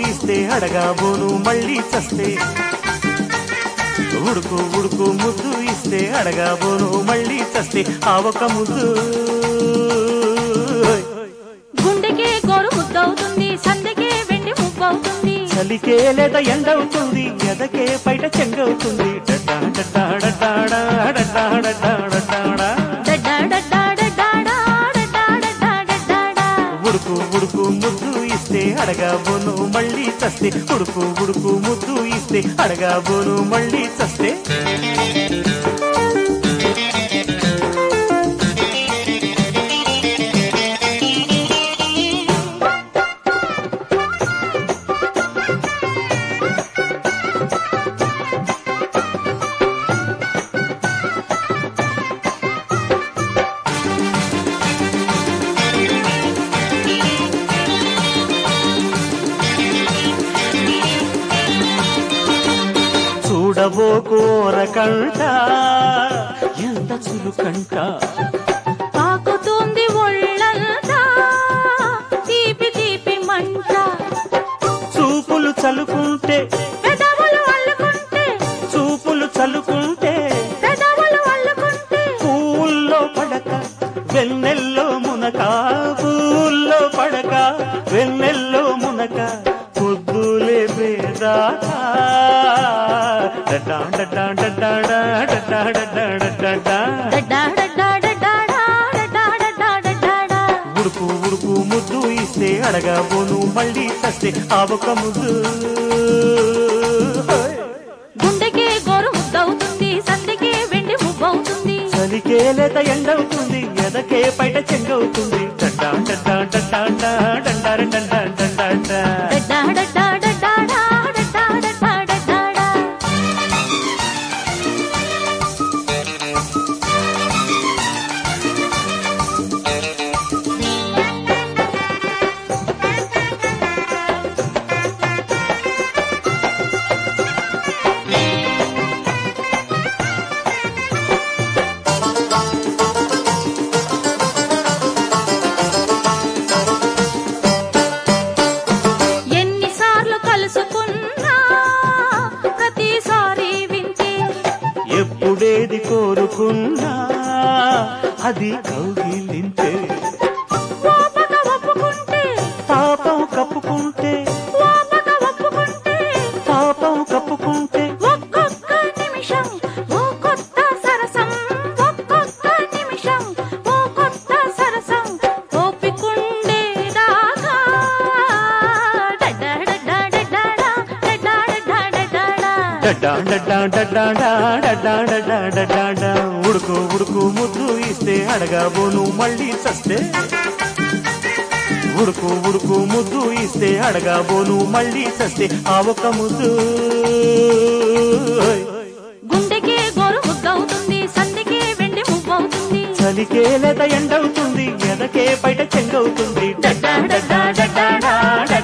ఇస్తే అడగాబోను మళ్ళీ చస్తే ఉడుకు ఉడుకు ముద్దు ఇస్తే అడగాబోను మళ్ళీ చస్తే ఆ ఒక ముద్దు గుండెకే గోరు ముద్దవుతుంది సందెకే వెండి మువ్వవుతుంది చలికే లేదా ఎండవుతుంది ఎదకే బయట చెంగవుతుంది డడ్డా డడ్డా డడ్డాడా డడ్డా డడ్డా డడ్డాడా. డడ్డా డడ్డా డడ్డాడా, డడ్డా డడ్డా డడ్డాడా. ఉడుకు ఉడుకు ముద్దు ఇస్తే అడగాబోను మళ్ళీ చస్తే ఉడుకు ఉడుకు ముద్దు ఇస్తే అడగాబోను మళ్ళీ చస్తే చూడబో కోరకంట ఎంత చులుకంట తాకుతుంది ఒళ్ళంతా తీపి తీపి మంట చూపులు చలుకుంటే పెదవులు అల్లుకుంటే చూపులు చలుకుంటే పెదవులు అల్లుకుంటే పూల్లో పడక వెన్నెల్లో మునక పూల్లో పడక వెన్నెల్లో మునక పొద్దులే పేదాకా డడ్డా డడ్డా డడ్డాడా డడ్డా డడ్డా డడ్డాడా. డడ్డా డడ్డా డడ్డాడా, డడ్డా డడ్డా డడ్డాడా. ఉడుకు ఉడుకు ముద్దు ఇస్తే అడగబోను మళ్ళీ చస్తే ఆ ఒక ముద్దు గుండెకే గోరు ముద్దవుతుంది సందెకే వెండి మువ్వవుతుంది చలికే లేత ఎండవుతుంది ఎదకే బయట చెంగవుతుంది డడ్డా డడ్డా డడ్డా డండార డండా డండా డడ్డా డడ్డా డడ్డాడా, డడ్డా డడ్డా డడ్డాడా. ఎన్నిసార్లు కలుసుకున్నా ప్రతిసారి వింటే ఎప్పుడేది కోరుకున్నా అది కౌగిలింతే ఓపక ఒప్పుకుంటే తాపం కప్పుకుంటే ఓపక ఒప్పుకుంటే తాపం కప్పుకుంటే ఒక్కొక్క నిమిషం ఓ కొత్త సరసం ఒక్కొక్క నిమిషం ఓ కొత్త సరసం ఓపికుండేదాకా డడ్డా డడ్డా డడ్డాడా, డడ్డా డడ్డా డడ్డాడా. డడ్డా డడ్డా డడ్డా డడ్డా డడ్డా డడ్డా ఉడుకు ఉడుకు ముద్దు ఇస్తే అడగబోను మళ్ళీ చస్తే ఉడుకు ఉడుకు ముద్దు ఇస్తే అడగబోను మళ్ళీ చస్తే ఆ ఒక ముద్దు గుండెకే గోరు ముద్దవుతుంది సందికే వెండి మువ్వవుతుంది చలికే లేత ఎండవుతుంది ఎదకే బయట చెంగవుతుంది డడ్డా డడ్డా డడ్డా